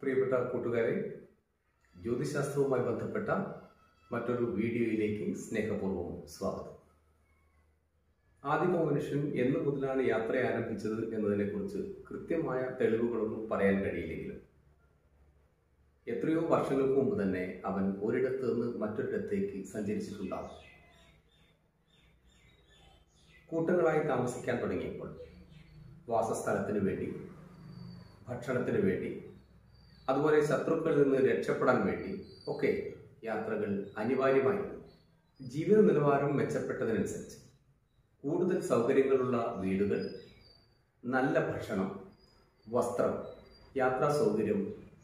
പ്രിയപ്പെട്ട കൂട്ടുകാരെ ജ്യോതിശാസ്ത്രവുമായി ബന്ധപ്പെട്ട മറ്റൊരു വീഡിയോയിലേക്ക് സ്നേഹപൂർവ്വം സ്വാഗതം ആദിമ മനുഷ്യൻ എന്നു മുതലാണ് യാത്ര ആരംഭിച്ചത് എന്നതിനെക്കുറിച്ച് കൃത്യമായ തെളിവുകളൊന്നും പറയാൻ കഴിയില്ലെങ്കിലും എത്രയോ വർഷങ്ങൾക്ക് മുമ്പ് തന്നെ അവൻ ഒരിടത്ത് നിന്ന് മറ്റൊരിടത്തേക്ക് സഞ്ചരിച്ചിട്ടുണ്ടാകും കൂട്ടങ്ങളായി താമസിക്കാൻ തുടങ്ങിയപ്പോൾ വാസസ്ഥലത്തിന് വേണ്ടി ഭക്ഷണത്തിന് വേണ്ടി അതുപോലെ ശത്രുക്കളിൽ നിന്ന് രക്ഷപ്പെടാൻ വേണ്ടി ഒക്കെ യാത്രകൾ അനിവാര്യമായിരുന്നു ജീവിത നിലവാരം മെച്ചപ്പെട്ടതിനനുസരിച്ച് കൂടുതൽ സൗകര്യങ്ങളുള്ള വീടുകൾ നല്ല ഭക്ഷണം വസ്ത്രം യാത്രാ സൗകര്യം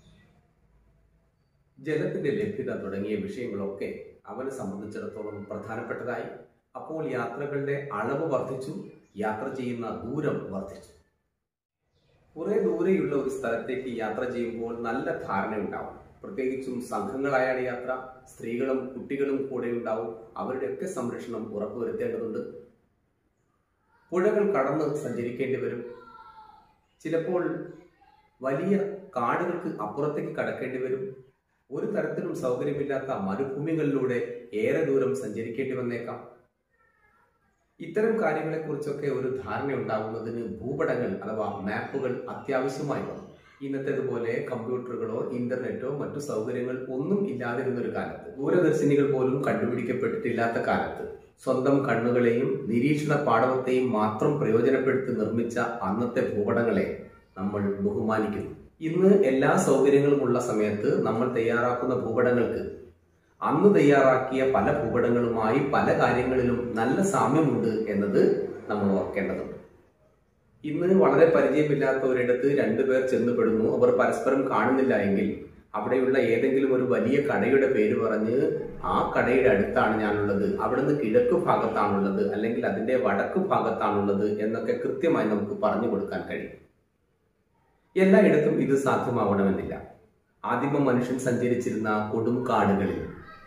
ജലത്തിന്റെ ലഭ്യത തുടങ്ങിയ വിഷയങ്ങളൊക്കെ അവനെ സംബന്ധിച്ചിടത്തോളം പ്രധാനപ്പെട്ടതായി അപ്പോൾ യാത്രകളുടെ അളവ് വർദ്ധിച്ചു യാത്ര ചെയ്യുന്ന ദൂരം വർദ്ധിച്ചു കുറെ ദൂരെയുള്ള ഒരു സ്ഥലത്തേക്ക് യാത്ര ചെയ്യുമ്പോൾ നല്ല ധാരണ ഉണ്ടാവും പ്രത്യേകിച്ചും സംഘങ്ങളായാണ് യാത്ര സ്ത്രീകളും കുട്ടികളും കൂടെ ഉണ്ടാവും അവരുടെയൊക്കെ സംരക്ഷണം ഉറപ്പുവരുത്തേണ്ടതുണ്ട് പുഴകൾ കടന്ന് സഞ്ചരിക്കേണ്ടി വരും ചിലപ്പോൾ വലിയ കാടുകൾക്ക് അപ്പുറത്തേക്ക് കടക്കേണ്ടി വരും ഒരു തരത്തിലും സൗകര്യമില്ലാത്ത മരുഭൂമികളിലൂടെ ഏറെ ദൂരം സഞ്ചരിക്കേണ്ടി വന്നേക്കാം ഇത്തരം കാര്യങ്ങളെക്കുറിച്ചൊക്കെ ഒരു ധാരണ ഉണ്ടാകുന്നതിന് ഭൂപടങ്ങൾ അഥവാ മാപ്പുകൾ അത്യാവശ്യമായി വന്നു ഇന്നത്തേതുപോലെ കമ്പ്യൂട്ടറുകളോ ഇന്റർനെറ്റോ മറ്റു സൗകര്യങ്ങൾ ഒന്നും ഇല്ലാതിരുന്നൊരു കാലത്ത് ദൂരദർശിനികൾ പോലും കണ്ടുപിടിക്കപ്പെട്ടിട്ടില്ലാത്ത കാലത്ത് സ്വന്തം കണ്ണുകളെയും നിരീക്ഷണ പാടവത്തെയും മാത്രം പ്രയോജനപ്പെടുത്തി നിർമ്മിച്ച അന്നത്തെ ഭൂപടങ്ങളെ നമ്മൾ ബഹുമാനിക്കുന്നു ഇന്ന് എല്ലാ സൗകര്യങ്ങളുമുള്ള സമയത്ത് നമ്മൾ തയ്യാറാക്കുന്ന ഭൂപടങ്ങൾക്ക് അന്ന് തയ്യാറാക്കിയ പല ഭൂപടങ്ങളുമായി പല കാര്യങ്ങളിലും നല്ല സാമ്യമുണ്ട് എന്നത് നമ്മൾ ഓർക്കേണ്ടതുണ്ട് ഇന്ന് വളരെ പരിചയമില്ലാത്ത ഒരിടത്ത് രണ്ടുപേർ ചെന്നുപെടുന്നു അവർ പരസ്പരം കാണുന്നില്ല എങ്കിൽ അവിടെയുള്ള ഏതെങ്കിലും ഒരു വലിയ കടയുടെ പേര് പറഞ്ഞ് ആ കടയുടെ അടുത്താണ് ഞാനുള്ളത് അവിടുന്ന് കിഴക്ക് ഭാഗത്താണുള്ളത് അല്ലെങ്കിൽ അതിന്റെ വടക്ക് ഭാഗത്താണുള്ളത് എന്നൊക്കെ കൃത്യമായി നമുക്ക് പറഞ്ഞു കൊടുക്കാൻ കഴിയും എല്ലായിടത്തും ഇത് സാധ്യമാവണമെന്നില്ല ആദിമ മനുഷ്യൻ സഞ്ചരിച്ചിരുന്ന കൊടും കാടുകളിൽ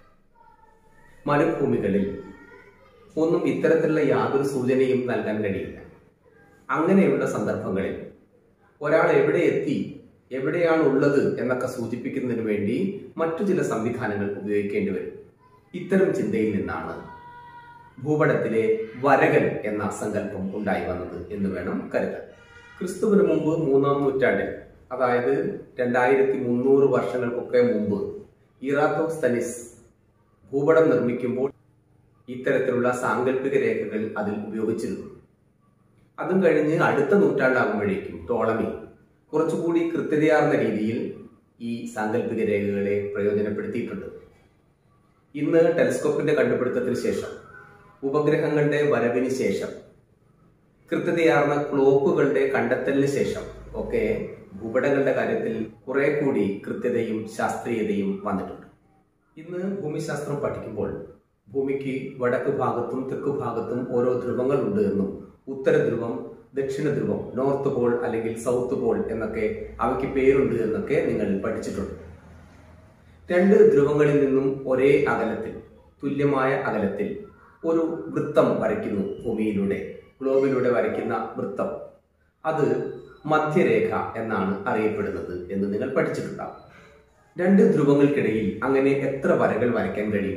മരുഭൂമികളിൽ ഒന്നും ഇത്തരത്തിലുള്ള യാതൊരു സൂചനയും നൽകാൻ കഴിയില്ല അങ്ങനെയുള്ള സന്ദർഭങ്ങളിൽ ഒരാൾ എവിടെ എത്തി എവിടെയാണ് ഉള്ളത് എന്നൊക്കെ സൂചിപ്പിക്കുന്നതിന് വേണ്ടി മറ്റു ചില സംവിധാനങ്ങൾ ഉപയോഗിക്കേണ്ടി വരും ഇത്തരം ചിന്തയിൽ നിന്നാണ് ഭൂപടത്തിലെ വരകൻ എന്ന സങ്കല്പം ഉണ്ടായി വന്നത് എന്ന് വേണം കരുതാൻ ക്രിസ്തുവിന് മുമ്പ് മൂന്നാം നൂറ്റാണ്ടിൽ അതായത് രണ്ടായിരത്തി മുന്നൂറ് വർഷങ്ങൾക്കൊക്കെ മുമ്പ് ഇറാത്തോസ്തനിസ് ഭൂപടം നിർമ്മിക്കുമ്പോൾ ഇത്തരത്തിലുള്ള സാങ്കല്പിക രേഖകൾ അതിൽ ഉപയോഗിച്ചിരുന്നു അതും കഴിഞ്ഞ് അടുത്ത നൂറ്റാണ്ടാകുമ്പോഴേക്കും ടോളമി കുറച്ചുകൂടി കൃത്യതയാർന്ന രീതിയിൽ ഈ സാങ്കല്പിക രേഖകളെ പ്രയോജനപ്പെടുത്തിയിട്ടുണ്ട് ഇന്ന് ടെലിസ്കോപ്പിന്റെ കണ്ടുപിടുത്തത്തിന് ശേഷം ഉപഗ്രഹങ്ങളുടെ വരവിന് ശേഷം കൃത്യതയാർന്ന ക്ലോക്കുകളുടെ കണ്ടെത്തലിന് ശേഷം ഒക്കെ ഭൂപടങ്ങളുടെ കാര്യത്തിൽ കുറെ കൂടി കൃത്യതയും ശാസ്ത്രീയതയും വന്നിട്ടുണ്ട് ഇന്ന് ഭൂമിശാസ്ത്രം പഠിക്കുമ്പോൾ ഭൂമിക്ക് വടക്ക് ഭാഗത്തും തെക്ക് ഭാഗത്തും ഓരോ ധ്രുവങ്ങളുണ്ട് എന്നും ഉത്തര ധ്രുവം ദക്ഷിണ ധ്രുവം നോർത്ത് പോൾ അല്ലെങ്കിൽ സൗത്ത് പോൾ എന്നൊക്കെ അവയ്ക്ക് പേരുണ്ട് എന്നൊക്കെ നിങ്ങൾ പഠിച്ചിട്ടുണ്ട് രണ്ട് ധ്രുവങ്ങളിൽ നിന്നും ഒരേ അകലത്തിൽ തുല്യമായ അകലത്തിൽ ഒരു വൃത്തം വരയ്ക്കുന്നു ഭൂമിയിലൂടെ ഗ്ലോബിലൂടെ വരയ്ക്കുന്ന വൃത്തം അത് മധ്യരേഖ എന്നാണ് അറിയപ്പെടുന്നത് എന്ന് നിങ്ങൾ പഠിച്ചിട്ടുണ്ടാവും രണ്ട് ധ്രുവങ്ങൾക്കിടയിൽ അങ്ങനെ എത്ര വരകൾ വരയ്ക്കാൻ കഴിയും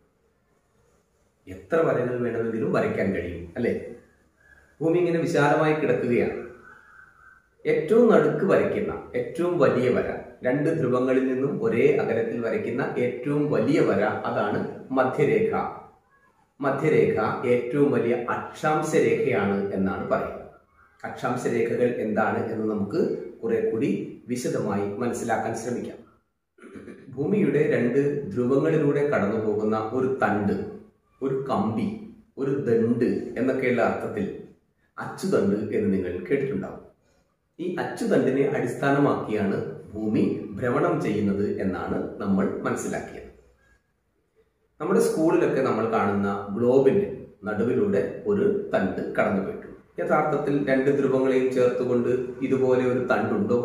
എത്ര വരകൾ വേണമെങ്കിലും വരയ്ക്കാൻ കഴിയും അല്ലെ ഭൂമി ഇങ്ങനെ വിശാലമായി കിടക്കുകയാണ് ഏറ്റവും നടുക്ക് വരയ്ക്കുന്ന ഏറ്റവും വലിയ വര രണ്ട് ധ്രുവങ്ങളിൽ നിന്നും ഒരേ അകലത്തിൽ വരയ്ക്കുന്ന ഏറ്റവും വലിയ വര അതാണ് മധ്യരേഖ മധ്യരേഖ ഏറ്റവും വലിയ അക്ഷാംശ രേഖയാണ് എന്നാണ് പറയുന്നത് അക്ഷാംശ രേഖകൾ എന്താണ് എന്ന് നമുക്ക് കുറെ കൂടി വിശദമായി മനസ്സിലാക്കാൻ ശ്രമിക്കാം ഭൂമിയുടെ രണ്ട് ധ്രുവങ്ങളിലൂടെ കടന്നു പോകുന്ന ഒരു തണ്ട് ഒരു കമ്പി ഒരു ദണ്ട് എന്നൊക്കെയുള്ള അർത്ഥത്തിൽ അച്ചുതണ്ട് എന്ന് നിങ്ങൾ കേട്ടിട്ടുണ്ടാവും ഈ അച്ചുതണ്ടിനെ അടിസ്ഥാനമാക്കിയാണ് ഭൂമി ഭ്രമണം ചെയ്യുന്നത് എന്നാണ് നമ്മൾ മനസ്സിലാക്കിയത് നമ്മുടെ സ്കൂളിലൊക്കെ നമ്മൾ കാണുന്ന ഗ്ലോബിന്റെ നടുവിലൂടെ ഒരു തണ്ട് കടന്നുപോയിട്ടുണ്ട് യഥാർത്ഥത്തിൽ രണ്ട് ധ്രുവങ്ങളെയും ചേർത്തുകൊണ്ട് ഇതുപോലെ ഒരു തണ്ടുണ്ടോ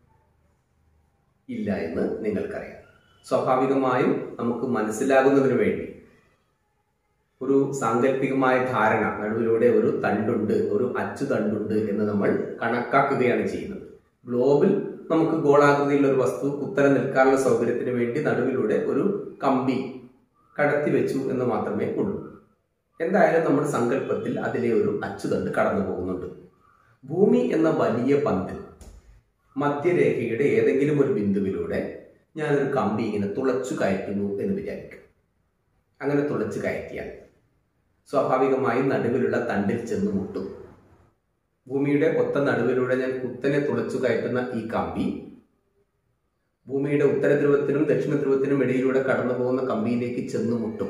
ഇല്ല എന്ന് നിങ്ങൾക്കറിയാം സ്വാഭാവികമായും നമുക്ക് മനസ്സിലാകുന്നതിന് വേണ്ടി ഒരു സാങ്കല്പികമായ ധാരണ നടുവിലൂടെ ഒരു തണ്ടുണ്ട് ഒരു അച്ചു തണ്ടുണ്ട് എന്ന് നമ്മൾ കണക്കാക്കുകയാണ് ചെയ്യുന്നത് ഗ്ലോബിൽ നമുക്ക് ഗോളാകൃതിയിലുള്ള ഒരു വസ്തു കുത്തനെ നിൽക്കാനുള്ള സൗകര്യത്തിന് വേണ്ടി നടുവിലൂടെ ഒരു കമ്പി കടത്തി വെച്ചു എന്ന് മാത്രമേ ഉള്ളൂ എന്തായാലും നമ്മുടെ സങ്കല്പത്തിൽ അതിലെ ഒരു അച്ചുതണ്ട് കടന്നു പോകുന്നുണ്ട് ഭൂമി എന്ന വലിയ പന്ത് മധ്യരേഖയുടെ ഏതെങ്കിലും ഒരു ബിന്ദുവിലൂടെ ഞാനൊരു കമ്പി ഇങ്ങനെ തുളച്ചു കയറ്റുന്നു എന്ന് വിചാരിക്കും അങ്ങനെ തുളച്ചു കയറ്റിയാൽ സ്വാഭാവികമായും നടുവിലുള്ള തണ്ടിൽ ചെന്ന് മുട്ടും ഭൂമിയുടെ ഒത്ത നടുവിലൂടെ ഞാൻ കുത്തനെ തുളച്ചു കയറ്റുന്ന ഈ കമ്പി ഭൂമിയുടെ ഉത്തര ധ്രുവത്തിനും ദക്ഷിണ ധ്രുവത്തിനും ഇടയിലൂടെ കടന്നു പോകുന്ന കമ്പിയിലേക്ക് ചെന്ന് മുട്ടും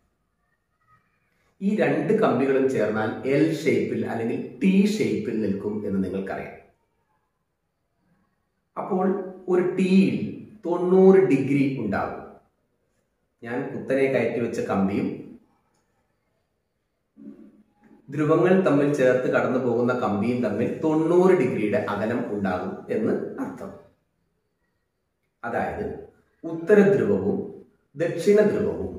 ഈ രണ്ട് കമ്പികളും ചേർന്നാൽ എൽ ഷേപ്പിൽ അല്ലെങ്കിൽ ടി ഷേപ്പിൽ നിൽക്കും എന്ന് നിങ്ങൾക്കറിയാം അപ്പോൾ ഒരു ടിയിൽ തൊണ്ണൂറ് ഡിഗ്രി ഉണ്ടാകും ഞാൻ കുത്തനെ കയറ്റി വെച്ച കമ്പിയും ധ്രുവങ്ങൾ തമ്മിൽ ചേർത്ത് കടന്നു പോകുന്ന കമ്പിയും തമ്മിൽ തൊണ്ണൂറ് ഡിഗ്രിയുടെ അകലം ഉണ്ടാകും എന്ന് അർത്ഥം അതായത് ഉത്തര ധ്രുവവും ദക്ഷിണ ധ്രുവവും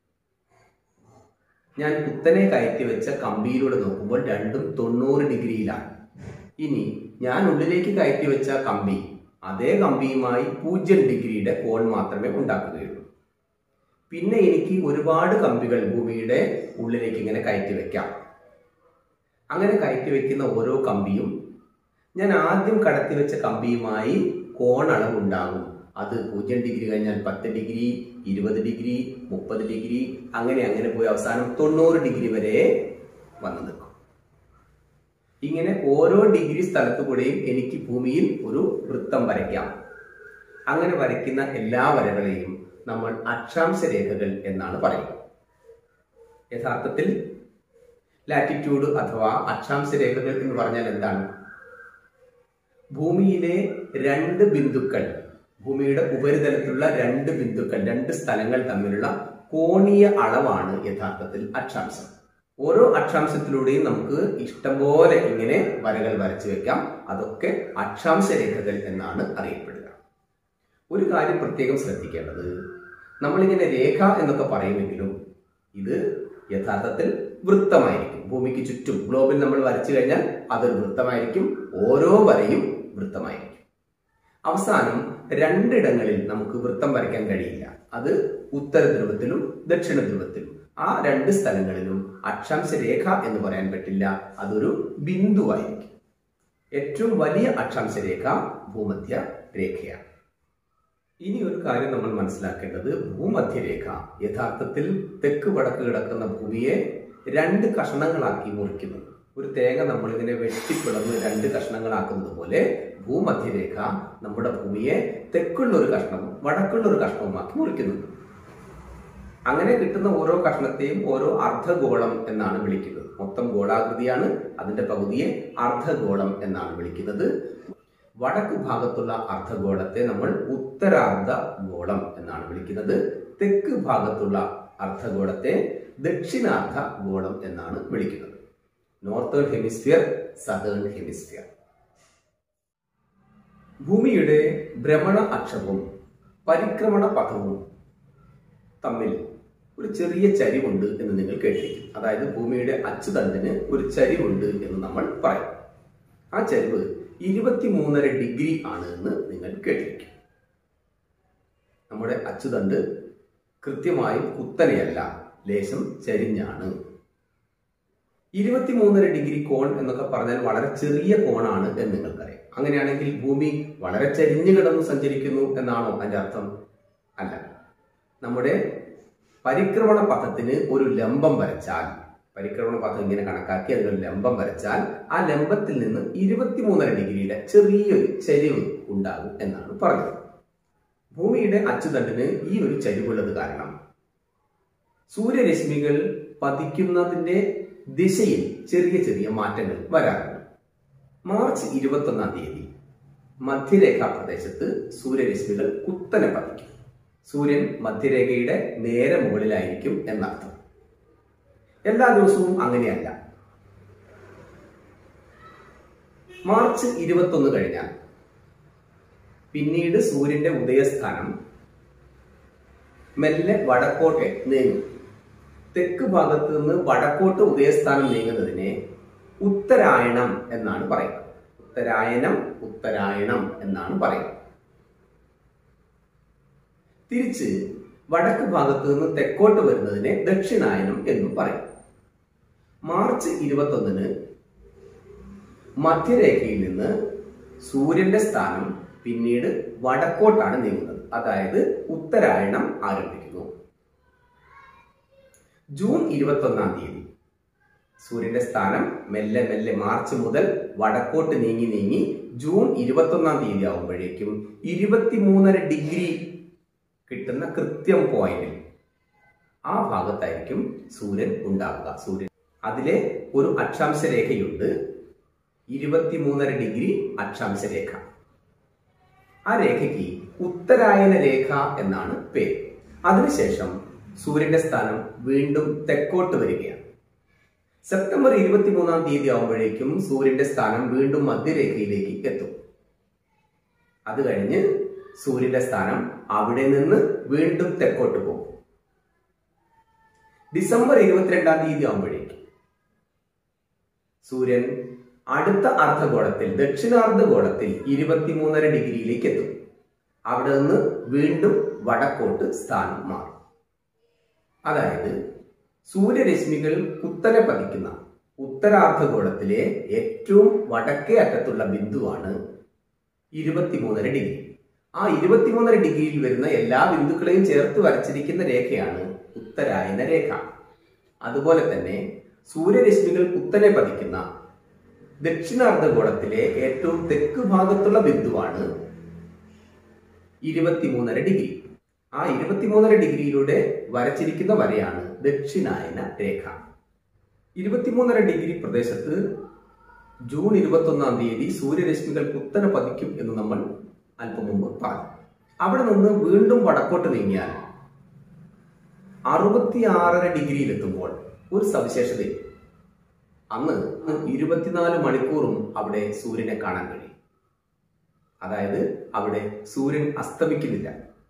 ഞാൻ കുത്തനെ കയറ്റി വെച്ച കമ്പിയിലൂടെ നോക്കുമ്പോൾ രണ്ടും തൊണ്ണൂറ് ഡിഗ്രിയിലാണ് ഇനി ഞാൻ ഉള്ളിലേക്ക് കയറ്റി വെച്ച കമ്പി അതേ കമ്പിയുമായി പൂജ്യം ഡിഗ്രിയുടെ കോൺ മാത്രമേ ഉണ്ടാക്കുകയുള്ളൂ പിന്നെ എനിക്ക് ഒരുപാട് കമ്പികൾ ഭൂമിയുടെ ഉള്ളിലേക്ക് ഇങ്ങനെ കയറ്റി വെക്കാം അങ്ങനെ കയറ്റി വെക്കുന്ന ഓരോ കമ്പിയും ഞാൻ ആദ്യം കടത്തി വെച്ച കമ്പിയുമായി കോണളവ് ഉണ്ടാകും അത് പൂജ്യം ഡിഗ്രി കഴിഞ്ഞാൽ പത്ത് ഡിഗ്രി ഇരുപത് ഡിഗ്രി മുപ്പത് ഡിഗ്രി അങ്ങനെ അങ്ങനെ പോയി അവസാനം തൊണ്ണൂറ് ഡിഗ്രി വരെ വന്നു നിൽക്കും ഇങ്ങനെ ഓരോ ഡിഗ്രി സ്ഥലത്തു കൂടെയും എനിക്ക് ഭൂമിയിൽ ഒരു വൃത്തം വരയ്ക്കാം അങ്ങനെ വരയ്ക്കുന്ന എല്ലാ വരകളെയും നമ്മൾ അക്ഷാംശ രേഖകൾ എന്നാണ് പറയുന്നത് യഥാർത്ഥത്തിൽ ലാറ്റിറ്റ്യൂഡ് അഥവാ അക്ഷാംശ രേഖകൾ എന്ന് പറഞ്ഞാൽ എന്താണ് ഭൂമിയിലെ രണ്ട് ബിന്ദുക്കൾ ഭൂമിയുടെ ഉപരിതലത്തിലുള്ള രണ്ട് ബിന്ദുക്കൾ രണ്ട് സ്ഥലങ്ങൾ തമ്മിലുള്ള കോണീയ അളവാണ് യഥാർത്ഥത്തിൽ അക്ഷാംശം ഓരോ അക്ഷാംശത്തിലൂടെയും നമുക്ക് ഇഷ്ടംപോലെ ഇങ്ങനെ വരകൾ വരച്ചു വെക്കാം അതൊക്കെ അക്ഷാംശ രേഖകൾ എന്നാണ് അറിയപ്പെടുക ഒരു കാര്യം പ്രത്യേകം ശ്രദ്ധിക്കേണ്ടത് നമ്മളിങ്ങനെ രേഖ എന്നൊക്കെ പറയുമെങ്കിലും ഇത് യഥാർത്ഥത്തിൽ വൃത്തമായിരിക്കും ഭൂമിക്ക് ചുറ്റും ഗ്ലോബിൽ നമ്മൾ വരച്ചു കഴിഞ്ഞാൽ അതൊരു വൃത്തമായിരിക്കും ഓരോ വരയും വൃത്തമായിരിക്കും അവസാനം രണ്ടിടങ്ങളിൽ നമുക്ക് വൃത്തം വരയ്ക്കാൻ കഴിയില്ല അത് ഉത്തര ധ്രുവത്തിലും ദക്ഷിണ ധ്രുവത്തിലും ആ രണ്ട് സ്ഥലങ്ങളിലും അക്ഷാംശ രേഖ എന്ന് പറയാൻ പറ്റില്ല അതൊരു ബിന്ദുവായിരിക്കും ഏറ്റവും വലിയ അക്ഷാംശ രേഖ ഭൂമധ്യ രേഖയാണ് ഇനി ഒരു കാര്യം നമ്മൾ മനസ്സിലാക്കേണ്ടത് ഭൂമധ്യരേഖ യഥാർത്ഥത്തിൽ തെക്ക് വടക്ക് കിടക്കുന്ന ഭൂമിയെ രണ്ട് കഷണങ്ങളാക്കി മുറിക്കുന്നു ഒരു തേങ്ങ നമ്മളിങ്ങനെ വെട്ടിപ്പിളന്ന് രണ്ട് കഷ്ണങ്ങളാക്കുന്നത് പോലെ ഭൂമധ്യരേഖ നമ്മുടെ ഭൂമിയെ തെക്കുള്ള ഒരു കഷ്ണവും വടക്കുള്ള ഒരു കഷ്ണവുമാക്കി മുറിക്കുന്നുണ്ട് അങ്ങനെ കിട്ടുന്ന ഓരോ കഷ്ണത്തെയും ഓരോ അർദ്ധഗോളം എന്നാണ് വിളിക്കുന്നത് മൊത്തം ഗോളാകൃതിയാണ് അതിന്റെ പകുതിയെ അർദ്ധഗോളം എന്നാണ് വിളിക്കുന്നത് വടക്കു ഭാഗത്തുള്ള അർദ്ധഗോളത്തെ നമ്മൾ ഉത്തരാർദ്ധ ഗോളം എന്നാണ് വിളിക്കുന്നത് തെക്ക് ഭാഗത്തുള്ള അർദ്ധഗോളത്തെ ദക്ഷിണാർദ്ധ ഗോളം എന്നാണ് വിളിക്കുന്നത് നോർത്തേൺ ഹെമിസ്ഫിയർ സദേൺ ഹെമിസ്ഫിയർ ഭൂമിയുടെ ഭ്രമണ അക്ഷവും പരിക്രമണ പഥവും തമ്മിൽ ഒരു ചെറിയ ചരിവുണ്ട് എന്ന് നിങ്ങൾ കേട്ടിരിക്കും അതായത് ഭൂമിയുടെ അച്ചുതണ്ടിന് ഒരു ചരിവുണ്ട് എന്ന് നമ്മൾ പറയും ആ ചരിവ് ഇരുപത്തിമൂന്നര ഡിഗ്രി ആണ് എന്ന് നിങ്ങൾ കേട്ടിരിക്കും നമ്മുടെ അച്ചുതണ്ട് കൃത്യമായും കുത്തനെയല്ല ലേശം ചരിഞ്ഞാണ് ഇരുപത്തിമൂന്നര ഡിഗ്രി കോൺ എന്നൊക്കെ പറഞ്ഞാൽ വളരെ ചെറിയ കോണാണ് എന്ന് നിങ്ങൾക്കറിയാം അങ്ങനെയാണെങ്കിൽ ഭൂമി വളരെ ചരിഞ്ഞു കിടന്ന് സഞ്ചരിക്കുന്നു എന്നാണോ അതിന്റെ അർത്ഥം അല്ല നമ്മുടെ പരിക്രമണ പഥത്തിന് ഒരു ലംബം വരച്ചാൽ പരിക്രമണ പഥം ഇങ്ങനെ കണക്കാക്കി അതിനൊരു ലംബം വരച്ചാൽ ആ ലംബത്തിൽ നിന്ന് ഇരുപത്തിമൂന്നര ഡിഗ്രിയുടെ ചെറിയൊരു ചരിവ് ഉണ്ടാകും എന്നാണ് പറഞ്ഞത് ഭൂമിയുടെ അച്ചുതണ്ടിന് ഈ ഒരു ചരിവുള്ളത് കാരണം സൂര്യരശ്മികൾ പതിക്കുന്നതിന്റെ ദിശയിൽ ചെറിയ ചെറിയ മാറ്റങ്ങൾ വരാറുണ്ട് മാർച്ച് ഇരുപത്തൊന്നാം തീയതി മധ്യരേഖാ പ്രദേശത്ത് സൂര്യരശ്മികൾ കുത്തനെ പതിക്കും സൂര്യൻ മധ്യരേഖയുടെ നേരെ മുകളിലായിരിക്കും എന്നർത്ഥം എല്ലാ ദിവസവും അങ്ങനെയല്ല മാർച്ച് ഇരുപത്തൊന്ന് കഴിഞ്ഞാൽ പിന്നീട് സൂര്യന്റെ ഉദയസ്ഥാനം മെല്ലെ വടക്കോട്ട് നീങ്ങും തെക്ക് ഭാഗത്ത് നിന്ന് വടക്കോട്ട് ഉദയസ്ഥാനം നീങ്ങുന്നതിനെ ഉത്തരായണം എന്നാണ് പറയുന്നത് ഉത്തരായനം ഉത്തരായണം എന്നാണ് പറയുന്നത് തിരിച്ച് വടക്ക് ഭാഗത്ത് നിന്ന് തെക്കോട്ട് വരുന്നതിനെ ദക്ഷിണായനം എന്നും പറയും മാർച്ച് ഇരുപത്തൊന്നിന് മധ്യരേഖയിൽ നിന്ന് സൂര്യന്റെ സ്ഥാനം പിന്നീട് വടക്കോട്ടാണ് നീങ്ങുന്നത് അതായത് ഉത്തരായണം ആരംഭിക്കുന്നു ജൂൺ ഇരുപത്തൊന്നാം തീയതി സൂര്യന്റെ സ്ഥാനം മെല്ലെ മെല്ലെ മാർച്ച് മുതൽ വടക്കോട്ട് നീങ്ങി നീങ്ങി ജൂൺ ഇരുപത്തൊന്നാം തീയതി ആവുമ്പോഴേക്കും ഇരുപത്തിമൂന്നര ഡിഗ്രി കിട്ടുന്ന കൃത്യം പോയിന്റിൽ ആ ഭാഗത്തായിരിക്കും സൂര്യൻ ഉണ്ടാവുക സൂര്യൻ അതിലെ ഒരു അക്ഷാംശ രേഖയുണ്ട് ഇരുപത്തിമൂന്നര ഡിഗ്രി അക്ഷാംശ രേഖ ആ രേഖയ്ക്ക് ഉത്തരായന രേഖ എന്നാണ് പേര് അതിനുശേഷം സൂര്യന്റെ സ്ഥാനം വീണ്ടും തെക്കോട്ട് വരികയാണ് സെപ്റ്റംബർ ഇരുപത്തിമൂന്നാം തീയതി ആവുമ്പോഴേക്കും സൂര്യന്റെ സ്ഥാനം വീണ്ടും മധ്യരേഖയിലേക്ക് എത്തും അത് കഴിഞ്ഞ് സൂര്യന്റെ സ്ഥാനം അവിടെ നിന്ന് വീണ്ടും തെക്കോട്ട് പോകും ഡിസംബർ ഇരുപത്തിരണ്ടാം തീയതി ആവുമ്പോഴേക്കും സൂര്യൻ അടുത്ത അർദ്ധഗോളത്തിൽ ദക്ഷിണാർദ്ധഗോളത്തിൽ ഇരുപത്തിമൂന്നര ഡിഗ്രിയിലേക്ക് എത്തും അവിടെ നിന്ന് വീണ്ടും വടക്കോട്ട് സ്ഥാനം മാറും അതായത് സൂര്യരശ്മികൾ കുത്തനെ പതിക്കുന്ന ഉത്തരാർദ്ധഗോളത്തിലെ ഏറ്റവും വടക്കേ അറ്റത്തുള്ള ബിന്ദുവാണ് ഇരുപത്തിമൂന്നര ഡിഗ്രി ആ ഇരുപത്തിമൂന്നര ഡിഗ്രിയിൽ വരുന്ന എല്ലാ ബിന്ദുക്കളെയും ചേർത്ത് വരച്ചിരിക്കുന്ന രേഖയാണ് ഉത്തരായന രേഖ അതുപോലെ തന്നെ സൂര്യരശ്മികൾ കുത്തനെ പതിക്കുന്ന ദക്ഷിണാർദ്ധഗോളത്തിലെ ഏറ്റവും തെക്ക് ഭാഗത്തുള്ള ബിന്ദുവാണ് ഇരുപത്തിമൂന്നര ഡിഗ്രി ആ ഇരുപത്തിമൂന്നര ഡിഗ്രിയിലൂടെ വരച്ചിരിക്കുന്ന വരയാണ് ദക്ഷിണായന രേഖ ഇരുപത്തിമൂന്നര ഡിഗ്രി പ്രദേശത്ത് ജൂൺ ഇരുപത്തൊന്നാം തീയതി സൂര്യരശ്മികൾ കുത്തനെ പതിക്കും എന്ന് നമ്മൾ അല്പം മുമ്പ് പറഞ്ഞു അവിടെ നിന്ന് വീണ്ടും വടക്കോട്ട് നീങ്ങിയാൽ അറുപത്തിയാറര ഡിഗ്രിയിലെത്തുമ്പോൾ ഒരു സവിശേഷത അന്ന് ഇരുപത്തിനാല് മണിക്കൂറും അവിടെ സൂര്യനെ കാണാൻ കഴിയും അതായത് അവിടെ സൂര്യൻ അസ്തമിക്കുന്നില്ല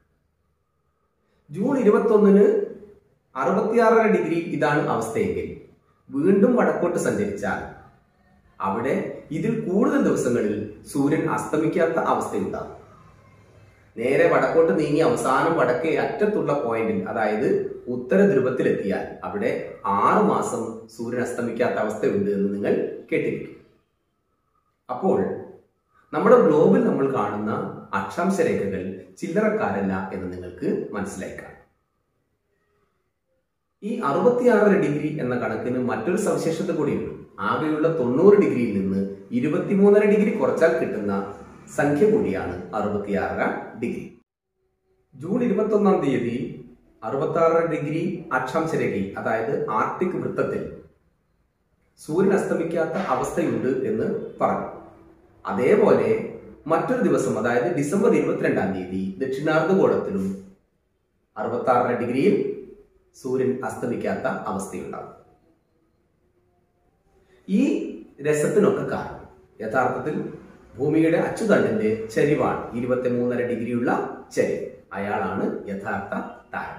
ജൂൺ ഇരുപത്തൊന്നിന് അറുപത്തിയാറര ഡിഗ്രി ഇതാണ് അവസ്ഥയെങ്കിൽ വീണ്ടും വടക്കോട്ട് സഞ്ചരിച്ചാൽ അവിടെ ഇതിൽ കൂടുതൽ ദിവസങ്ങളിൽ സൂര്യൻ അസ്തമിക്കാത്ത അവസ്ഥയുണ്ടാകും നേരെ വടക്കോട്ട് നീങ്ങി അവസാനം വടക്കേ അറ്റത്തുള്ള പോയിന്റിൽ അതായത് ഉത്തര ധ്രുവത്തിലെത്തിയാൽ അവിടെ ആറ് മാസം സൂര്യൻ അസ്തമിക്കാത്ത അവസ്ഥയുണ്ട് എന്ന് നിങ്ങൾ കേട്ടിരിക്കും അപ്പോൾ നമ്മുടെ ഗ്ലോബിൽ നമ്മൾ കാണുന്ന അക്ഷാംശ രേഖകൾ ചില്ലറക്കാരല്ല എന്ന് നിങ്ങൾക്ക് മനസ്സിലാക്കാം ഈ അറുപത്തിയാറര ഡിഗ്രി എന്ന കണക്കിന് മറ്റൊരു സവിശേഷത കൂടിയുണ്ട് ആകെയുള്ള തൊണ്ണൂറ് ഡിഗ്രിയിൽ നിന്ന് ഇരുപത്തിമൂന്നര ഡിഗ്രി കുറച്ചാൽ കിട്ടുന്ന സംഖ്യ കൂടിയാണ് അറുപത്തിയാറര ഡിഗ്രി ജൂൺ ഇരുപത്തൊന്നാം തീയതി അറുപത്താറര ഡിഗ്രി അക്ഷാംശ രേഖയിൽ അതായത് ആർട്ടിക് വൃത്തത്തിൽ സൂര്യൻ അസ്തമിക്കാത്ത അവസ്ഥയുണ്ട് എന്ന് പറഞ്ഞു അതേപോലെ മറ്റൊരു ദിവസം അതായത് ഡിസംബർ ഇരുപത്തിരണ്ടാം തീയതി ദക്ഷിണാർദ്ധഗോളത്തിലും അറുപത്താറര ഡിഗ്രിയിൽ സൂര്യൻ അസ്തമിക്കാത്ത അവസ്ഥയുണ്ടാകും ഈ രസത്തിനൊക്കെ കാരണം യഥാർത്ഥത്തിൽ ഭൂമിയുടെ അച്ചുതണ്ടിന്റെ ചരിവാണ് ഇരുപത്തി മൂന്നര ഡിഗ്രിയുള്ള ചരിവ് അയാളാണ് യഥാർത്ഥ താരം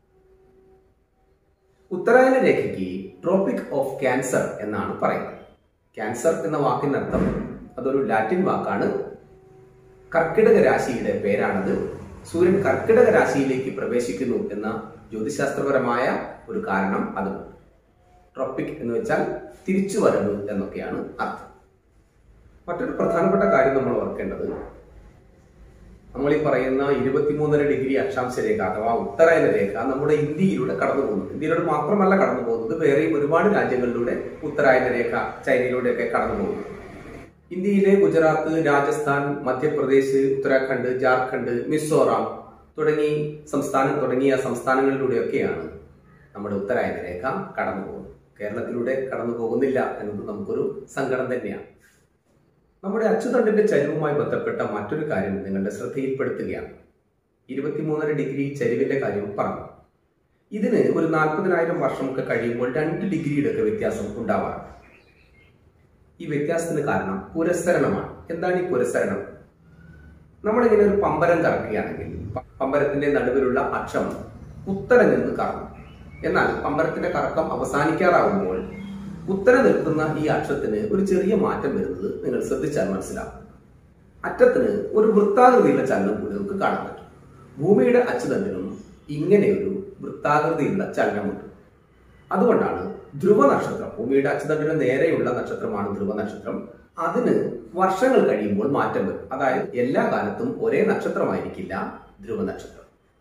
ഉത്തരായന രേഖയ്ക്ക് ട്രോപ്പിക് ഓഫ് ക്യാൻസർ എന്നാണ് പറയുന്നത് ക്യാൻസർ എന്ന വാക്കിനർത്ഥം അതൊരു ലാറ്റിൻ വാക്കാണ് കർക്കിടക രാശിയുടെ പേരാണത് സൂര്യൻ കർക്കിടക രാശിയിലേക്ക് പ്രവേശിക്കുന്നു എന്ന ജ്യോതിശാസ്ത്രപരമായ ഒരു കാരണം അതുണ്ട് ട്രോപ്പിക് എന്ന് വെച്ചാൽ തിരിച്ചു വരവ് എന്നൊക്കെയാണ് അർത്ഥം മറ്റൊരു പ്രധാനപ്പെട്ട കാര്യം നമ്മൾ ഓർക്കേണ്ടത് നമ്മൾ ഈ പറയുന്ന ഇരുപത്തിമൂന്നര ഡിഗ്രി അക്ഷാംശ രേഖ അഥവാ ഉത്തരായന രേഖ നമ്മുടെ ഇന്ത്യയിലൂടെ കടന്നു പോകുന്നത് ഇന്ത്യയിലൂടെ മാത്രമല്ല കടന്നു പോകുന്നത് വേറെയും ഒരുപാട് രാജ്യങ്ങളിലൂടെ ഉത്തരായന രേഖ ചൈനയിലൂടെയൊക്കെ കടന്നു പോകുന്നു ഇന്ത്യയിലെ ഗുജറാത്ത് രാജസ്ഥാൻ മധ്യപ്രദേശ് ഉത്തരാഖണ്ഡ് ജാർഖണ്ഡ് മിസോറാം തുടങ്ങി സംസ്ഥാനം തുടങ്ങിയ സംസ്ഥാനങ്ങളിലൂടെയൊക്കെയാണ് നമ്മുടെ ഉത്തരായന രേഖ കടന്നു പോകുന്നത് കേരളത്തിലൂടെ കടന്നു പോകുന്നില്ല എന്നത് നമുക്കൊരു സങ്കടം തന്നെയാണ് നമ്മുടെ അച്ചുതണ്ടിന്റെ ചരിവുമായി ബന്ധപ്പെട്ട മറ്റൊരു കാര്യം നിങ്ങളുടെ ശ്രദ്ധയിൽപ്പെടുത്തുകയാണ് ഇരുപത്തിമൂന്നര ഡിഗ്രി ചരിവിന്റെ കാര്യം പറഞ്ഞു ഇതിന് ഒരു നാൽപ്പതിനായിരം വർഷമൊക്കെ കഴിയുമ്പോൾ രണ്ട് ഡിഗ്രിയുടെ ഒക്കെ വ്യത്യാസം ഉണ്ടാവാറുണ്ട് ഈ വ്യത്യാസത്തിന് കാരണം പുരസ്സരണമാണ് എന്താണ് ഈ പുരസ്സരണം നമ്മളിങ്ങനെ ഒരു പമ്പരം കറക്കുകയാണെങ്കിൽ പ- പമ്പരത്തിന്റെ നടുവിലുള്ള അക്ഷം കുത്തനെ നിന്ന് കറങ്ങും എന്നാൽ പമ്പരത്തിന്റെ കറക്കം അവസാനിക്കാറാവുമ്പോൾ കുത്തനെ നിൽക്കുന്ന ഈ അക്ഷത്തിന് ഒരു ചെറിയ മാറ്റം വരുന്നത് നിങ്ങൾ ശ്രദ്ധിച്ചാൽ മനസ്സിലാവും അറ്റത്തിന് ഒരു വൃത്താകൃതിയുള്ള ചലനം കൂടി നമുക്ക് കാണാൻ പറ്റും ഭൂമിയുടെ അച്ചുതണ്ടിനും ഇങ്ങനെയൊരു വൃത്താകൃതിയുള്ള ചലനമുണ്ട് അതുകൊണ്ടാണ് ധ്രുവ നക്ഷത്രം ഭൂമിയുടെ അച്ചുതണ്ടിന് നേരെയുള്ള നക്ഷത്രമാണ് ധ്രുവ നക്ഷത്രം അതിന് വർഷങ്ങൾ കഴിയുമ്പോൾ മാറ്റം വരും അതായത് എല്ലാ കാലത്തും ഒരേ നക്ഷത്രമായിരിക്കില്ല ധ്രുവ നക്ഷത്രം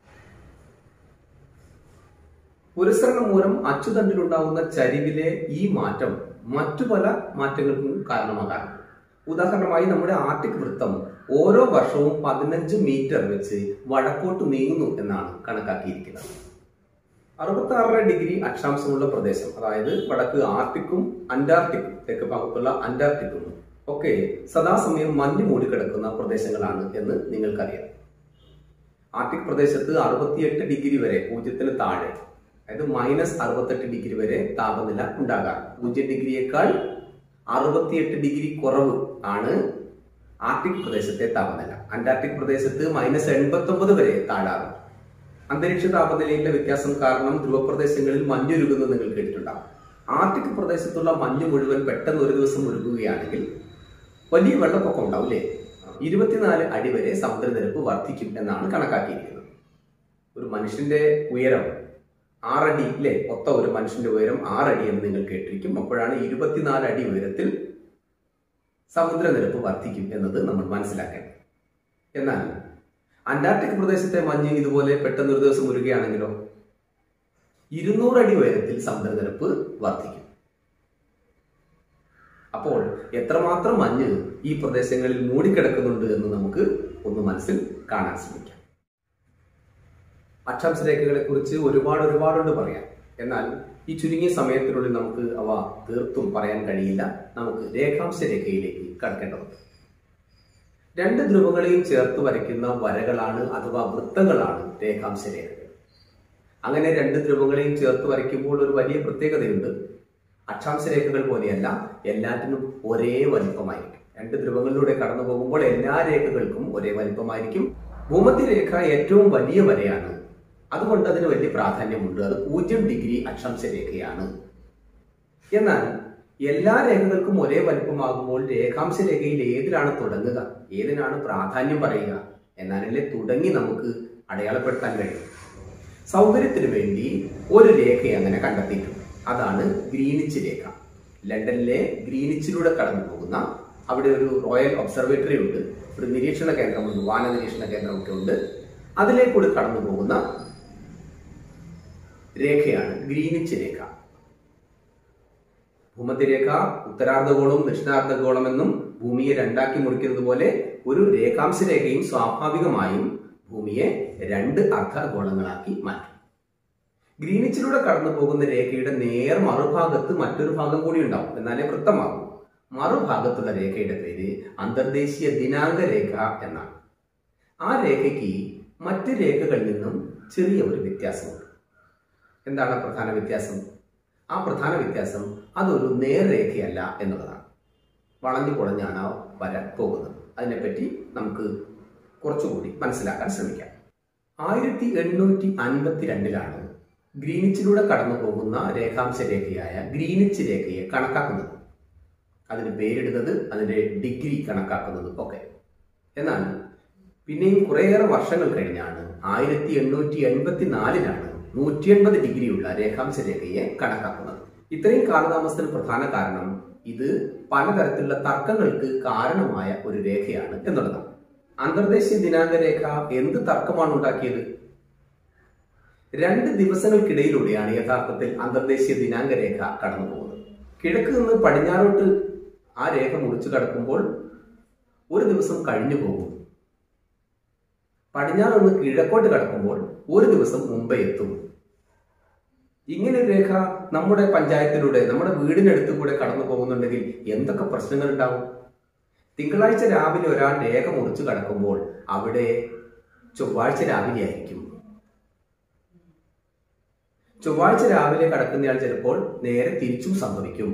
പുരസ്കരണം മൂലം അച്ചുതണ്ടിലുണ്ടാകുന്ന ചരിവിലെ ഈ മാറ്റം മറ്റു പല മാറ്റങ്ങൾക്കും കാരണമാകാറുണ്ട് ഉദാഹരണമായി നമ്മുടെ ആർട്ടിക് വൃത്തം ഓരോ വർഷവും പതിനഞ്ച് മീറ്റർ വെച്ച് വടക്കോട്ട് നീങ്ങുന്നു എന്നാണ് കണക്കാക്കിയിരിക്കുന്നത് അറുപത്തി ആറര ഡിഗ്രി അക്ഷാംശമുള്ള പ്രദേശം അതായത് വടക്ക് ആർട്ടിക്കും അന്റാർട്ടിക്കും തെക്ക് ഭാഗത്തുള്ള അന്റാർട്ടിക്കും ഒക്കെ സദാസമയം മഞ്ഞ് മൂടിക്കിടക്കുന്ന പ്രദേശങ്ങളാണ് എന്ന് നിങ്ങൾക്കറിയാം ആർട്ടിക് പ്രദേശത്ത് അറുപത്തിയെട്ട് ഡിഗ്രി വരെ പൂജ്യത്തിന് താഴെ അതായത് മൈനസ് അറുപത്തെട്ട് ഡിഗ്രി വരെ താപനില ഉണ്ടാകാം പൂജ്യം ഡിഗ്രിയേക്കാൾ അറുപത്തിയെട്ട് ഡിഗ്രി കുറവ് ആണ് ആർട്ടിക് പ്രദേശത്തെ താപനില അന്റാർട്ടിക് പ്രദേശത്ത് മൈനസ് എൺപത്തി ഒമ്പത് വരെ താഴാറുണ്ട് അന്തരീക്ഷ താപനിലയിലെ വ്യത്യാസം കാരണം ധ്രുവപ്രദേശങ്ങളിൽ മഞ്ഞുരുകുന്നത് നിങ്ങൾ കേട്ടിട്ടുണ്ടാവും ആർട്ടിക് പ്രദേശത്തുള്ള മഞ്ഞ് മുഴുവൻ പെട്ടെന്ന് ഒരു ദിവസം ഉരുകുകയാണെങ്കിൽ വലിയ വെള്ളപ്പൊക്കം ഉണ്ടാവും അല്ലേ ഇരുപത്തിനാല് അടി വരെ സമുദ്രനിരപ്പ് വർദ്ധിക്കും എന്നാണ് കണക്കാക്കിയിരിക്കുന്നത് ഒരു മനുഷ്യന്റെ ഉയരം ആറടി അല്ലേ ഒത്ത ഒരു മനുഷ്യന്റെ ഉയരം ആറടി എന്ന് നിങ്ങൾ കേട്ടിരിക്കും അപ്പോഴാണ് ഇരുപത്തിനാല് അടി ഉയരത്തിൽ സമുദ്രനിരപ്പ് വർദ്ധിക്കും എന്നത് നമ്മൾ മനസ്സിലാക്കേണ്ടത് എന്നാൽ അന്റാർട്ടിക് പ്രദേശത്തെ മഞ്ഞ് ഇതുപോലെ പെട്ടെന്ന് ഒരു ദിവസം ഉരുകയാണെങ്കിലോ ഇരുന്നൂറ് അടി ഉയരത്തിൽ സമുദ്രനിരപ്പ് വർദ്ധിക്കും അപ്പോൾ എത്രമാത്രം മഞ്ഞ് ഈ പ്രദേശങ്ങളിൽ മൂടിക്കിടക്കുന്നുണ്ട് എന്ന് നമുക്ക് ഒന്ന് മനസ്സിൽ കാണാൻ ശ്രമിക്കാം അക്ഷാംശ രേഖകളെ കുറിച്ച് ഒരുപാട് ഒരുപാടുണ്ട് പറയാൻ എന്നാൽ ഈ ചുരുങ്ങിയ സമയത്തിനുള്ളിൽ നമുക്ക് അവ തീർത്തും പറയാൻ കഴിയില്ല നമുക്ക് രേഖാംശ രേഖയിലേക്ക് കടക്കേണ്ടതുണ്ട് രണ്ട് ധ്രുവങ്ങളെയും ചേർത്ത് വരയ്ക്കുന്ന വരകളാണ് അഥവാ വൃത്തങ്ങളാണ് രേഖാംശ രേഖകൾ അങ്ങനെ രണ്ട് ധ്രുവങ്ങളെയും ചേർത്ത് വരയ്ക്കുമ്പോൾ ഒരു വലിയ പ്രത്യേകതയുണ്ട് അക്ഷാംശ രേഖകൾ പോലെയല്ല എല്ലാറ്റിനും ഒരേ വലിപ്പമായിരിക്കും രണ്ട് ധ്രുവങ്ങളിലൂടെ കടന്നു പോകുമ്പോൾ എല്ലാ രേഖകൾക്കും ഒരേ വലിപ്പമായിരിക്കും ഭൂമധ്യരേഖ ഏറ്റവും വലിയ വരയാണ് അതുകൊണ്ട് അതിന് വലിയ പ്രാധാന്യമുണ്ട് അത് പൂജ്യം ഡിഗ്രി അക്ഷാംശ രേഖയാണ് എന്നാൽ എല്ലാ രേഖകൾക്കും ഒരേ വലിപ്പമാകുമ്പോൾ രേഖാംശ രേഖയിൽ ഏതിലാണ് തുടങ്ങുക ഏതിനാണ് പ്രാധാന്യം പറയുക എന്നാലല്ലേ തുടങ്ങി നമുക്ക് അടയാളപ്പെടുത്താൻ കഴിയും സൗകര്യത്തിന് വേണ്ടി ഒരു രേഖ അങ്ങനെ കണ്ടെത്തിയിട്ടുണ്ട് അതാണ് ഗ്രീനിച്ച് രേഖ ലണ്ടനിലെ ഗ്രീനിച്ചിലൂടെ കടന്നു പോകുന്ന അവിടെ ഒരു റോയൽ ഒബ്സർവേറ്ററി ഉണ്ട് ഒരു നിരീക്ഷണ കേന്ദ്രമുണ്ട് വാന നിരീക്ഷണ കേന്ദ്രമൊക്കെ ഉണ്ട് അതിലേക്കൂടി കടന്നു പോകുന്ന രേഖയാണ് ഗ്രീനിച്ച് രേഖ ഭൂമധ്യരേഖ ഉത്തരാർദ്ധഗോളവും ദക്ഷിണാർദ്ധഗോളം എന്നും ഭൂമിയെ രണ്ടാക്കി മുറിക്കുന്നത് പോലെ ഒരു രേഖാംശ രേഖയും സ്വാഭാവികമായും ഭൂമിയെ രണ്ട് അർദ്ധഗോളങ്ങളാക്കി മാറ്റും ഗ്രീനിച്ചിലൂടെ കടന്നു പോകുന്ന രേഖയുടെ നേർ മറുഭാഗത്ത് മറ്റൊരു ഭാഗം കൂടി ഉണ്ടാവും എന്നാലേ വൃത്തമാകും മറുഭാഗത്തുള്ള രേഖയുടെ പേര് അന്തർദേശീയ ദിനാങ്ക രേഖ എന്നാണ് ആ രേഖയ്ക്ക് മറ്റ് രേഖകളിൽ നിന്നും ചെറിയ ഒരു വ്യത്യാസമുണ്ട് എന്താണ് പ്രധാന വ്യത്യാസം ആ പ്രധാന വ്യത്യാസം അതൊരു നേർരേഖയല്ല എന്നുള്ളതാണ് വളഞ്ഞു കുളഞ്ഞാണ് ആ വര പോകുന്നത് അതിനെപ്പറ്റി നമുക്ക് കുറച്ചുകൂടി മനസ്സിലാക്കാൻ ശ്രമിക്കാം ആയിരത്തി എണ്ണൂറ്റി അൻപത്തി രണ്ടിലാണ് ഗ്രീനിച്ചിലൂടെ കടന്നു പോകുന്ന രേഖാംശ രേഖയായ ഗ്രീനിച്ച് രേഖയെ കണക്കാക്കുന്നത് അതിന് പേരിടുന്നത് അതിന്റെ ഡിഗ്രി കണക്കാക്കുന്നത് ഒക്കെ എന്നാൽ പിന്നെയും കുറേയേറെ വർഷങ്ങൾ കഴിഞ്ഞാണ് ആയിരത്തി എണ്ണൂറ്റി എൺപത്തി നാലിലാണ് നൂറ്റി എൺപത് ഡിഗ്രിയുള്ള രേഖാംശ രേഖയെ കണക്കാക്കുന്നത് ഇത്രയും കാലതാമസത്തിന് പ്രധാന കാരണം ഇത് പലതരത്തിലുള്ള തർക്കങ്ങൾക്ക് കാരണമായ ഒരു രേഖയാണ് എന്നുള്ളതാണ് അന്തർദേശീയ ദിനാങ്ക രേഖ എന്ത് തർക്കമാണ് ഉണ്ടാക്കിയത് രണ്ട് ദിവസങ്ങൾക്കിടയിലൂടെയാണ് യഥാർത്ഥത്തിൽ അന്തർദേശീയ ദിനാങ്ക രേഖ കടന്നു പോകുന്നത് കിഴക്ക് നിന്ന് പടിഞ്ഞാറോട്ട് ആ രേഖ മുറിച്ചു കടക്കുമ്പോൾ ഒരു ദിവസം കഴിഞ്ഞു പോകും പടിഞ്ഞാറ് നിന്ന് കിഴക്കോട്ട് കടക്കുമ്പോൾ ഒരു ദിവസം മുമ്പേ എത്തും ഇങ്ങനെ ഒരു രേഖ നമ്മുടെ പഞ്ചായത്തിലൂടെ നമ്മുടെ വീടിനടുത്ത് കൂടെ കടന്നു പോകുന്നുണ്ടെങ്കിൽ എന്തൊക്കെ പ്രശ്നങ്ങൾ ഉണ്ടാവും തിങ്കളാഴ്ച രാവിലെ ഒരാൾ രേഖ മുറിച്ചു കടക്കുമ്പോൾ അവിടെ ചൊവ്വാഴ്ച രാവിലെ ആയിരിക്കും ചൊവ്വാഴ്ച രാവിലെ കടക്കുന്നയാൾ ചിലപ്പോൾ നേരെ തിരിച്ചും സംഭവിക്കും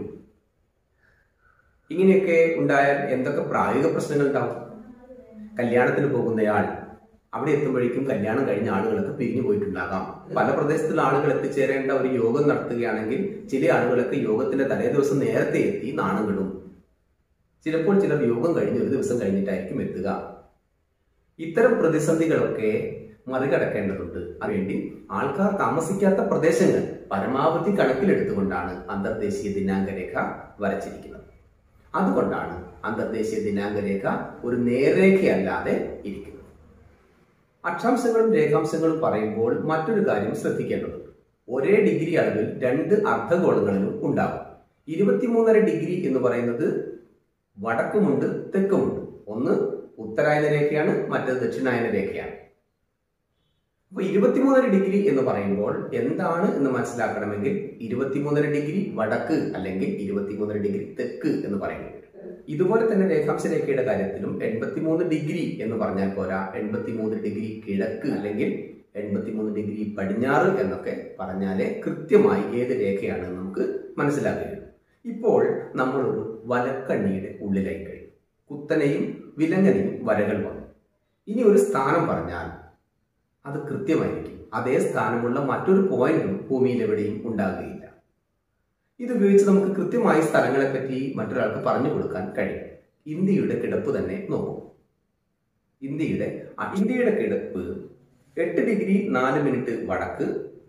ഇങ്ങനെയൊക്കെ ഉണ്ടായാൽ എന്തൊക്കെ പ്രായോഗിക പ്രശ്നങ്ങൾ ഉണ്ടാവും കല്യാണത്തിന് പോകുന്നയാൾ അവിടെ എത്തുമ്പോഴേക്കും കല്യാണം കഴിഞ്ഞ ആളുകളൊക്കെ പിരിഞ്ഞു പോയിട്ടുണ്ടാകാം പല പ്രദേശത്തുള്ള ആളുകൾ എത്തിച്ചേരേണ്ട ഒരു യോഗം നടത്തുകയാണെങ്കിൽ ചില ആളുകളൊക്കെ യോഗത്തിന്റെ തലേ ദിവസം നേരത്തെ എത്തി നാണം കിടും ചിലപ്പോൾ ചിലർ യോഗം കഴിഞ്ഞ് ഒരു ദിവസം കഴിഞ്ഞിട്ടായിരിക്കും എത്തുക ഇത്തരം പ്രതിസന്ധികളൊക്കെ മറികടക്കേണ്ടതുണ്ട് അതിനുവേണ്ടി ആൾക്കാർ താമസിക്കാത്ത പ്രദേശങ്ങൾ പരമാവധി കണക്കിലെടുത്തുകൊണ്ടാണ് അന്തർദേശീയ ദിനാങ്ക രേഖ വരച്ചിരിക്കുന്നത് അതുകൊണ്ടാണ് അന്തർദേശീയ ദിനാങ്ക രേഖ ഒരു നേർരേഖയല്ലാതെ ഇരിക്കുന്നത് അക്ഷാംശങ്ങളും രേഖാംശങ്ങളും പറയുമ്പോൾ മറ്റൊരു കാര്യം ശ്രദ്ധിക്കേണ്ടതുണ്ട് ഒരേ ഡിഗ്രി അളവിൽ രണ്ട് അർദ്ധഗോളങ്ങളിലും ഉണ്ടാകും ഇരുപത്തിമൂന്നര ഡിഗ്രി എന്ന് പറയുന്നത് വടക്കുമുണ്ട് തെക്കുമുണ്ട് ഒന്ന് ഉത്തരായന രേഖയാണ് മറ്റത് ദക്ഷിണായന രേഖയാണ് അപ്പൊ ഇരുപത്തിമൂന്നര ഡിഗ്രി എന്ന് പറയുമ്പോൾ എന്താണ് എന്ന് മനസ്സിലാക്കണമെങ്കിൽ ഇരുപത്തിമൂന്നര ഡിഗ്രി വടക്ക് അല്ലെങ്കിൽ ഇരുപത്തിമൂന്നര ഡിഗ്രി തെക്ക് എന്ന് പറയുന്നത് ഇതുപോലെ തന്നെ രേഖാംശ രേഖയുടെ കാര്യത്തിലും എൺപത്തിമൂന്ന് ഡിഗ്രി എന്ന് പറഞ്ഞാൽ പോരാ എൺപത്തിമൂന്ന് ഡിഗ്രി കിഴക്ക് അല്ലെങ്കിൽ എൺപത്തിമൂന്ന് ഡിഗ്രി പടിഞ്ഞാറ് എന്നൊക്കെ പറഞ്ഞാലേ കൃത്യമായി ഏത് രേഖയാണ് നമുക്ക് മനസ്സിലാക്കുകയുള്ളൂ ഇപ്പോൾ നമ്മളൊരു വലക്കണ്ണിയുടെ ഉള്ളിലായി കഴിയും കുത്തനെയും വിലങ്ങനെയും വരകൾ വന്നു ഇനി ഒരു സ്ഥാനം പറഞ്ഞാൽ അത് കൃത്യമായിരിക്കും അതേ സ്ഥാനമുള്ള മറ്റൊരു പോയിന്റും ഭൂമിയിൽ എവിടെയും ഉണ്ടാകുകയില്ല ഇത് ഉപയോഗിച്ച് നമുക്ക് കൃത്യമായി സ്ഥലങ്ങളെ പറ്റി മറ്റൊരാൾക്ക് പറഞ്ഞു കൊടുക്കാൻ കഴിയും ഇന്ത്യയുടെ കിടപ്പ് തന്നെ നോക്കൂ ഇന്ത്യയുടെ ആ, ഇന്ത്യയുടെ കിടപ്പ് എട്ട് ഡിഗ്രി നാല് മിനിറ്റ് വടക്ക്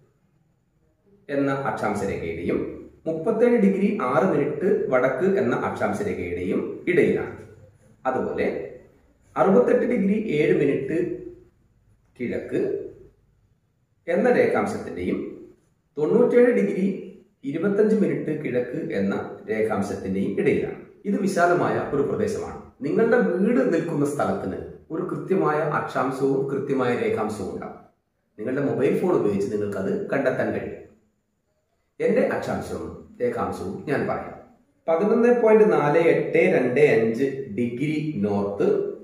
എന്ന അക്ഷാംശ രേഖയുടെയും മുപ്പത്തേഴ് ഡിഗ്രി ആറ് മിനിറ്റ് വടക്ക് എന്ന അക്ഷാംശ രേഖയുടെയും ഇടയിലാണ് അതുപോലെ അറുപത്തെട്ട് ഡിഗ്രി ഏഴ് മിനിറ്റ് കിഴക്ക് എന്ന രേഖാംശത്തിന്റെയും തൊണ്ണൂറ്റേഴ് ഡിഗ്രി ഇരുപത്തഞ്ച് മിനിറ്റ് കിഴക്ക് എന്ന രേഖാംശത്തിന്റെയും ഇടയിലാണ് ഇത് വിശാലമായ ഒരു പ്രദേശമാണ് നിങ്ങളുടെ വീട് നിൽക്കുന്ന സ്ഥലത്തിന് ഒരു കൃത്യമായ അക്ഷാംശവും കൃത്യമായ രേഖാംശവും ഉണ്ടാവും നിങ്ങളുടെ മൊബൈൽ ഫോൺ ഉപയോഗിച്ച് നിങ്ങൾക്ക് അത് കണ്ടെത്താൻ കഴിയും എന്റെ അക്ഷാംശവും രേഖാംശവും ഞാൻ പറയാം പതിനൊന്ന് പോയിന്റ് നാല് എട്ട് രണ്ട് അഞ്ച് ഡിഗ്രി നോർത്ത്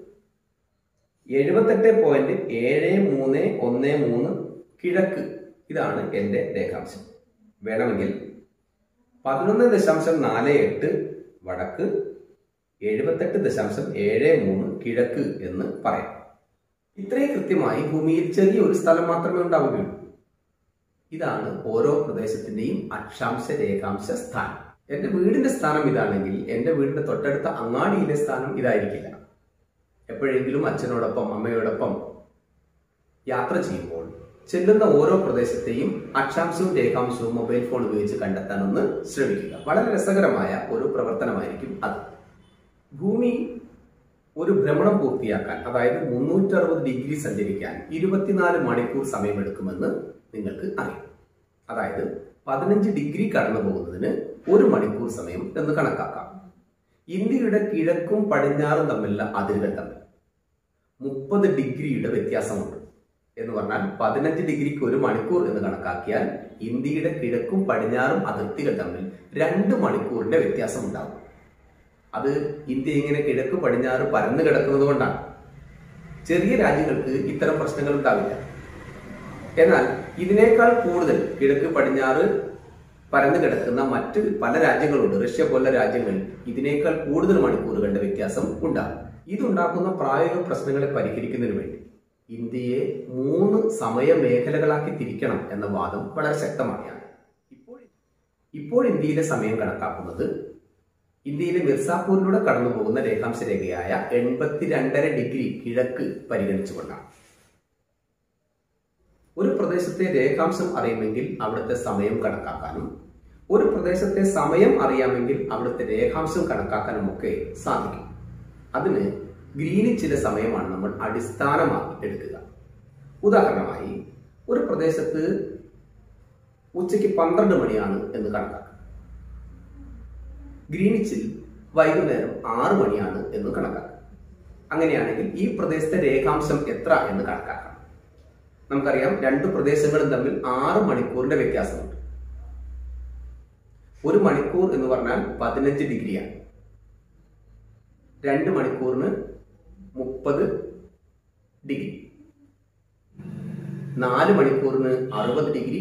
എഴുപത്തെട്ട് പോയിന്റ് ഏഴ് മൂന്ന് ഒന്ന് മൂന്ന് കിഴക്ക് ഇതാണ് എൻ്റെ രേഖാംശം വേണമെങ്കിൽ പതിനൊന്ന് ദശാംശം നാല് എട്ട് വടക്ക് എഴുപത്തെട്ട് ദശാംശം ഏഴ് മൂന്ന് കിഴക്ക് എന്ന് പറയാം ഇത്രയും കൃത്യമായി ഭൂമിയിൽ ചെറിയൊരു സ്ഥലം മാത്രമേ ഉണ്ടാവുകയുള്ളൂ ഇതാണ് ഓരോ പ്രദേശത്തിന്റെയും അക്ഷാംശ രേഖാംശ സ്ഥാനം എന്റെ വീടിന്റെ സ്ഥാനം ഇതാണെങ്കിൽ എന്റെ വീടിന്റെ തൊട്ടടുത്ത അങ്ങാടിയിലെ സ്ഥാനം ഇതായിരിക്കില്ല എപ്പോഴെങ്കിലും അച്ഛനോടൊപ്പം അമ്മയോടൊപ്പം യാത്ര ചെയ്യുമ്പോൾ ചെല്ലുന്ന ഓരോ പ്രദേശത്തെയും അക്ഷാംശവും രേഖാംശവും മൊബൈൽ ഫോൺ ഉപയോഗിച്ച് കണ്ടെത്താൻ ഒന്ന് ശ്രമിക്കുക വളരെ രസകരമായ ഒരു പ്രവർത്തനമായിരിക്കും അത് ഭൂമി ഒരു ഭ്രമണം പൂർത്തിയാക്കാൻ അതായത് മുന്നൂറ്ററുപത് ഡിഗ്രി സഞ്ചരിക്കാൻ ഇരുപത്തിനാല് മണിക്കൂർ സമയമെടുക്കുമെന്ന് നിങ്ങൾക്ക് അറിയാം അതായത് പതിനഞ്ച് ഡിഗ്രി കടന്നു പോകുന്നതിന് ഒരു മണിക്കൂർ സമയം എന്ന് കണക്കാക്കാം ഇന്ത്യയുടെ കിഴക്കും പടിഞ്ഞാറും തമ്മിലുള്ള അതിരുകൾ തമ്മിൽ മുപ്പത് ഡിഗ്രിയുടെ വ്യത്യാസമുണ്ട് എന്ന് പറഞ്ഞാൽ പതിനഞ്ച് ഡിഗ്രിക്ക് ഒരു മണിക്കൂർ എന്ന് കണക്കാക്കിയാൽ ഇന്ത്യയുടെ കിഴക്കും പടിഞ്ഞാറും അതിർത്തികൾ തമ്മിൽ രണ്ട് മണിക്കൂറിന്റെ വ്യത്യാസം ഉണ്ടാകും അത് ഇന്ത്യ ഇങ്ങനെ കിഴക്ക് പടിഞ്ഞാറ് പരന്നു കിടക്കുന്നത് കൊണ്ടാണ് ചെറിയ രാജ്യങ്ങൾക്ക് ഇത്തരം പ്രശ്നങ്ങൾ ഉണ്ടാവില്ല എന്നാൽ ഇതിനേക്കാൾ കൂടുതൽ കിഴക്ക് പടിഞ്ഞാറ് പരന്നു കിടക്കുന്ന മറ്റ് പല രാജ്യങ്ങളുണ്ട് റഷ്യ പോലുള്ള രാജ്യങ്ങളിൽ ഇതിനേക്കാൾ കൂടുതൽ മണിക്കൂറുകളുടെ വ്യത്യാസം ഉണ്ടാകും ഇതുണ്ടാക്കുന്ന പ്രായോഗിക പ്രശ്നങ്ങളെ പരിഹരിക്കുന്നതിന് വേണ്ടി ഇന്ത്യയെ മൂന്ന് സമയ മേഖലകളാക്കി തിരിക്കണം എന്ന വാദം വളരെ ശക്തമാണ് ഇപ്പോൾ ഇപ്പോൾ ഇന്ത്യയിലെ സമയം കണക്കാക്കുന്നത് ഇന്ത്യയിലെ മിർസാപൂരിലൂടെ കടന്നു പോകുന്ന രേഖാംശ രേഖയായ എൺപത്തിരണ്ടര ഡിഗ്രി കിഴക്ക് പരിഗണിച്ചുകൊണ്ടാണ് ഒരു പ്രദേശത്തെ രേഖാംശം അറിയുമെങ്കിൽ അവിടുത്തെ സമയം കണക്കാക്കാനും ഒരു പ്രദേശത്തെ സമയം അറിയാമെങ്കിൽ അവിടുത്തെ രേഖാംശം കണക്കാക്കാനും ഒക്കെ സാധിക്കും അതിന് ഗ്രീനിച്ചിലെ സമയമാണ് നമ്മൾ അടിസ്ഥാനമാക്കി എടുക്കുക ഉദാഹരണമായി ഒരു പ്രദേശത്ത് ഉച്ചയ്ക്ക് പന്ത്രണ്ട് മണിയാണ് എന്ന് കണക്കാക്കുക ഗ്രീനിച്ചിൽ വൈകുന്നേരം ആറ് മണിയാണ് എന്ന് കണക്കാക്കുക അങ്ങനെയാണെങ്കിൽ ഈ പ്രദേശത്തെ രേഖാംശം എത്ര എന്ന് കണക്കാക്കാം നമുക്കറിയാം രണ്ട് പ്രദേശങ്ങളും തമ്മിൽ ആറ് മണിക്കൂറിന്റെ വ്യത്യാസമുണ്ട് ഒരു മണിക്കൂർ എന്ന് പറഞ്ഞാൽ പതിനഞ്ച് ഡിഗ്രിയാണ് രണ്ട് മണിക്കൂറിന് മുപ്പത് ഡിഗ്രി നാല് മണിക്കൂറിന് അറുപത് ഡിഗ്രി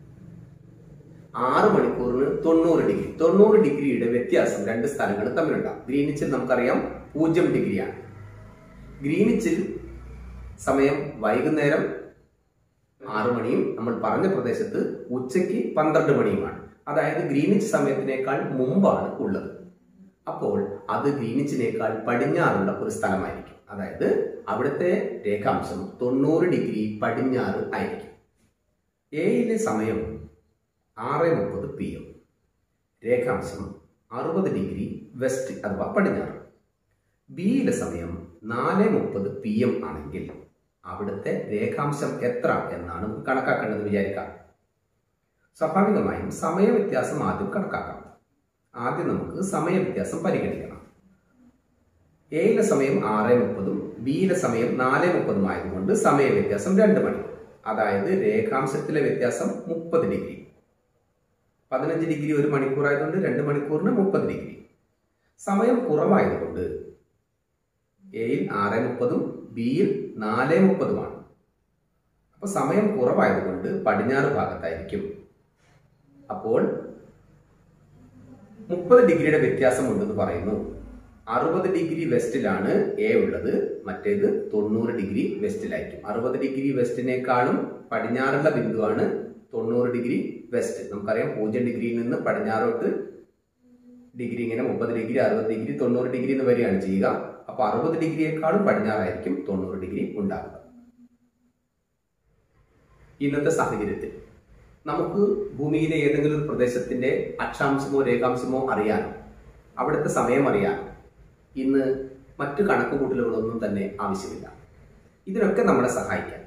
ആറ് മണിക്കൂറിന് തൊണ്ണൂറ് ഡിഗ്രി തൊണ്ണൂറ് ഡിഗ്രിയുടെ വ്യത്യാസം രണ്ട് സ്ഥലങ്ങൾ തമ്മിലുണ്ടാകും ഗ്രീനിച്ചിൽ നമുക്കറിയാം പൂജ്യം ഡിഗ്രിയാണ് ഗ്രീനിച്ചിൽ സമയം വൈകുന്നേരം ആറു മണിയും നമ്മൾ പറഞ്ഞ പ്രദേശത്ത് ഉച്ചയ്ക്ക് പന്ത്രണ്ട് മണിയുമാണ് അതായത് ഗ്രീനിച്ച് സമയത്തിനേക്കാൾ മുമ്പാണ് ഉള്ളത് അപ്പോൾ അത് ഗ്രീനിച്ചിനേക്കാൾ പടിഞ്ഞാറുള്ള ഒരു സ്ഥലമായിരിക്കും അതായത് അവിടുത്തെ രേഖാംശം തൊണ്ണൂറ് ഡിഗ്രി പടിഞ്ഞാറ് ആയിരിക്കും എയിലെ സമയം ആറ് മുപ്പത് പി എം രേഖാംശം അറുപത് ഡിഗ്രി വെസ്റ്റ് അഥവാ പടിഞ്ഞാറ് ബിയിലെ സമയം നാല് മുപ്പത് പി എം ആണെങ്കിൽ അവിടുത്തെ രേഖാംശം എത്ര എന്നാണ് നമുക്ക് കണക്കാക്കേണ്ടത് വിചാരിക്കാം സ്വാഭാവികമായും സമയവ്യത്യാസം ആദ്യം കണക്കാക്കാം ആദ്യം നമുക്ക് സമയവ്യത്യാസം പരിഗണിക്കണം എയിലെ സമയം ആറ് മുപ്പതും ബിയിലെ സമയം നാല് മുപ്പതും ആയതുകൊണ്ട് സമയവ്യത്യാസം രണ്ട് മണി അതായത് രേഖാംശത്തിലെ വ്യത്യാസം മുപ്പത് ഡിഗ്രി പതിനഞ്ച് ഡിഗ്രി ഒരു മണിക്കൂർ ആയതുകൊണ്ട് രണ്ട് മണിക്കൂറിന് മുപ്പത് ഡിഗ്രി സമയം കുറവായതുകൊണ്ട് എയിൽ ആറ് മുപ്പതും ബിയിൽ നാല് മുപ്പതുമാണ് അപ്പൊ സമയം കുറവായതുകൊണ്ട് പടിഞ്ഞാറ് ഭാഗത്തായിരിക്കും അപ്പോൾ മുപ്പത് ഡിഗ്രിയുടെ വ്യത്യാസം ഉണ്ടെന്ന് പറയുന്നു അറുപത് ഡിഗ്രി വെസ്റ്റിലാണ് എ ഉള്ളത് മറ്റേത് തൊണ്ണൂറ് ഡിഗ്രി വെസ്റ്റിലായിരിക്കും അറുപത് ഡിഗ്രി വെസ്റ്റിനേക്കാളും പടിഞ്ഞാറുള്ള ബിന്ദുവാണ് തൊണ്ണൂറ് ഡിഗ്രി വെസ്റ്റ് നമുക്കറിയാം പൂജ്യം ഡിഗ്രിയിൽ നിന്ന് പടിഞ്ഞാറോട്ട് ഡിഗ്രി ഇങ്ങനെ മുപ്പത് ഡിഗ്രി അറുപത് ഡിഗ്രി തൊണ്ണൂറ് ഡിഗ്രി എന്ന് വരികയാണ് ചെയ്യുക അപ്പൊ അറുപത് ഡിഗ്രിയേക്കാളും പടിഞ്ഞാറായിരിക്കും തൊണ്ണൂറ് ഡിഗ്രി ഉണ്ടാകുക ഇന്നത്തെ സാഹചര്യത്തിൽ നമുക്ക് ഭൂമിയിലെ ഏതെങ്കിലും ഒരു പ്രദേശത്തിന്റെ അക്ഷാംശമോ രേഖാംശമോ അറിയാനോ അവിടുത്തെ സമയം അറിയാനോ ഇന്ന് മറ്റു കണക്കുകൂട്ടലുകളൊന്നും തന്നെ ആവശ്യമില്ല ഇതിനൊക്കെ നമ്മളെ സഹായിക്കാൻ